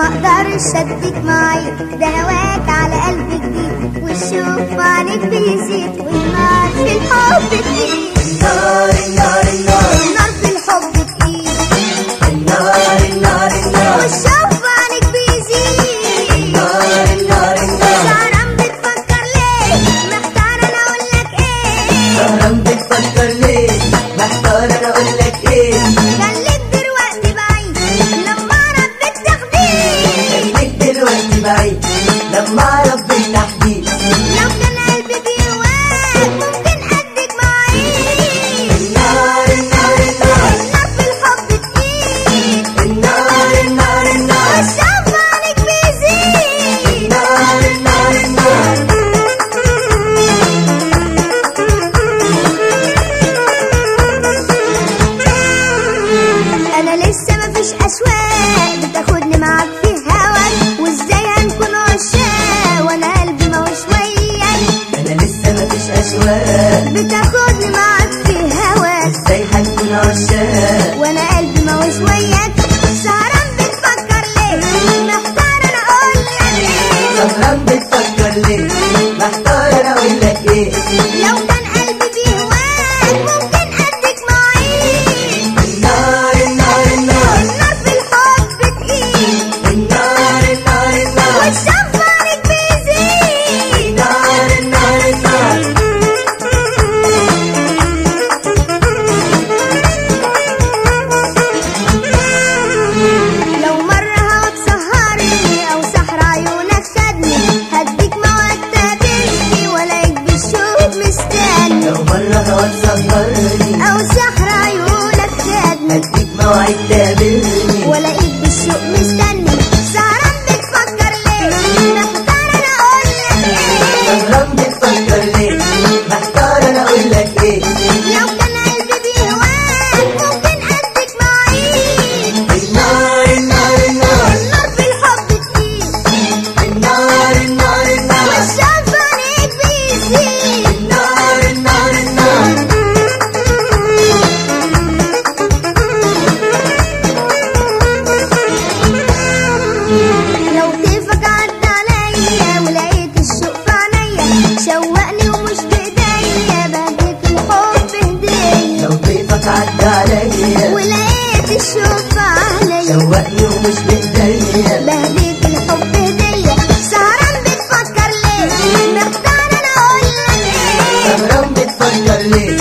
ما اقدرش اديك معي ده هواك على قلبي جديد والشوق في عينيك بيزيد والنار في الحب تقيل النار النار النار النار في الحب تقيل النار النار النار والشوق في عينيك بيزيد النار النار النار سهران بتفكر ليه محتار انا اقول لك ايه سهران بتفكر ليه محتار انا اقول لك ايه خليك دلوقتي بعيد لما اعرف بالتخدير خليك دلوقتي بعيد لما اعرف بالتحديد لو كان قلبي جواك ممكن اديك معايا النار النار النار النار في الحب تقيل النار النار النار والشوق في عينيك بيزيد النار النار النار انا لسه مفيش اشواق بتاخدني معاك في هواك وازاي هنكون عشاق وانا قلبي ما هوش وياك انا لسه مفيش اشواق بتاخدني معاك في هواك ازاي هنكون عشاق وانا قلبي ما هوش وياك سهران بتفكر ليه محتار انا اقول لك ايه سهران بتفكر ليه محتار انا اقول لك ايه لو كان قلبي بيهواك ممكن اديك معايا النار النار النار النار في الحب تقيل النار النار النار والشوق في عينيك بيزيد النار النار النار لو مرة هواك سهرني أو سحر عيونك خدني هديك موعد تقابلني ولاقيك بالشوق مستني لو مرة هواك سهرني أو سحر عيونك خدني هديك موعد تقابلني ولاقيك بالشوق مستني سهران بتفكر ليه محتار أنا أقولك إيه سهران بتفكر ليه محتار انا اقول لك ايه لو كان قلبي بيهواك ممكن أديك معايا النار النار النار النار في الحب تقيل النار النار النار والشوق في عينيك بيزيد النار النار النار لو كيفك عدى عليا ولقيت الشوق في عينيا شوقني ومش بايديا بهديك الحب هدية لو ضيفك عدى عليا ولقيت الشوق في عينيا شوقني ومش بايديا بهديك الحب هدية سهران بتفكر ليه محتار انا اقول لك ايه سهران بتفكر ليه